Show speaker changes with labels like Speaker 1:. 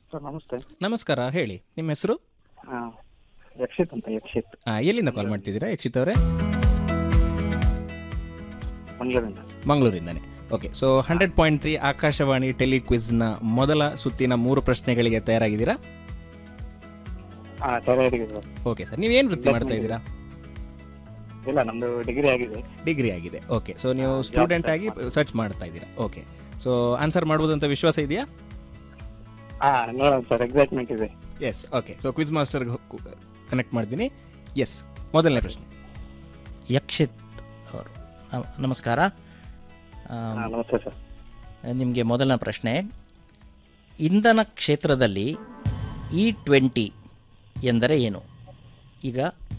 Speaker 1: sir ನಮಸ್ತೆ
Speaker 2: ನಮಸ್ಕಾರ ಹೇಳಿ ನಿಮ್ಮ ಹೆಸರು
Speaker 1: ಹಾಂ ಯಕ್ಷಿತ್ ಅಂತ ಯಕ್ಷಿತ್
Speaker 2: ಆ, ಎಲ್ಲಿಂದ ಕಾಲ್ ಮಾಡ್ತಿದ್ದೀರಾ ಯಕ್ಷಿತ್ ಅವರೇ
Speaker 1: ಮಂಗಳೂರಿಂದ
Speaker 2: ಮಂಗಳೂರಿಂದನೇ okay so hundred point three Akashvani ಟೆಲಿ ಕ್ವಿಜ್ನ ಮೊದಲ ಸುತ್ತಿನ ಮೂರು ಪ್ರಶ್ನೆಗಳಿಗೆ ತಯಾರಾಗಿದ್ದೀರಾ
Speaker 1: ಹಾಂ ತಯಾರಿಗೆ ಸರ್
Speaker 2: ಓಕೆ ಸರ್ ನೀವೇನು ವೃತ್ತಿ ಮಾಡ್ತಾ ಇದ್ದೀರಾ
Speaker 1: ಇಲ್ಲ ನಮ್ಮದು ಡಿಗ್ರಿ ಆಗಿದೆ
Speaker 2: ಡಿಗ್ರಿ ಆಗಿದೆ ಓಕೆ ಸೊ ನೀವು
Speaker 1: job
Speaker 2: ಸ್ಟೂಡೆಂಟ್
Speaker 1: search
Speaker 2: ಆಗಿ ಸರ್ಚ್ ಮಾಡ್ತಾ ಇದ್ದೀರಾ ಓಕೆ ಸೊ ಆನ್ಸರ್ ಮಾಡ್ಬೋದು ಅಂತ ವಿಶ್ವಾಸ ಇದೆಯಾ
Speaker 1: ಹಾಂ ನೋಡೋಣ ಸರ್ ಎಕ್ಸೈಟ್ಮೆಂಟ್ ಇದೆ
Speaker 2: ಎಸ್ ಓಕೆ ಸೊ ಕ್ವಿಜ್ ಮಾಸ್ಟರ್ಗೆ ಕನೆಕ್ಟ್ ಮಾಡ್ತೀನಿ ಎಸ್ ಮೊದಲನೇ ಪ್ರಶ್ನೆ
Speaker 3: ಯಕ್ಷಿತ್ ಅವರು ನಮ- ನಮಸ್ಕಾರ
Speaker 1: ಹಾಂ ನಮಸ್ತೆ ಸರ್
Speaker 3: ನಿಮಗೆ ಮೊದಲನೇ ಪ್ರಶ್ನೆ ಇಂಧನ ಕ್ಷೇತ್ರದಲ್ಲಿ ಇ ಟ್ವೆಂಟಿ ಎಂದರೆ ಏನು ಈಗ